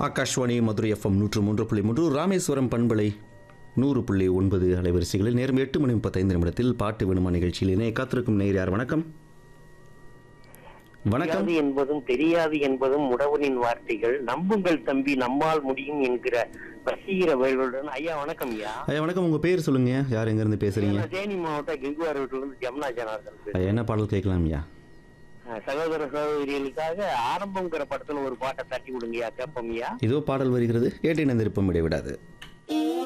Akashvani Madurai FM நூற்று மூன்று புள்ளி மூன்று ராமேஸ்வரம் பண்பலை நூறு புள்ளி ஒன்பது அலைவரிசைகளில் நேரம் எட்டு மணி முப்பத்தைந்து நிமிடத்தில் பாட்டு விடுமா நிகழ்ச்சியில் இணைய காத்திருக்கும் நேர் யார் வணக்கம் வணக்கம் தெரியாது என்பதும் தெரியாது என்பதும் முடவனின் வார்த்தைகள் நம்புங்கள் தம்பி நம்மால் முடியும் என்கிற வசீகர வேலுடன் ஐயா வணக்கம் ஐயா ஐயா வணக்கம் உங்கள் பேர் சொல்லுங்க யார் எங்கேருந்து பேசுகிறீங்க நான் தேனி மாவட்டம் கிங்குவார் இருந்து ஜமுனா ஜனார்தன் பேசுறேன். ஐயா என்ன பாடல் கேட்கலாம் ஐயா அஹ் சகோதர சகோதரிகளுக்காக ஆரம்பங்கிற படத்துல ஒரு பாட்டை தட்டி விடுங்கய்யா கேட்போம் ஐயா இதோ பாடல் வருகிறது கேட்டு இணைந்திருப்போம் இடைவிடாது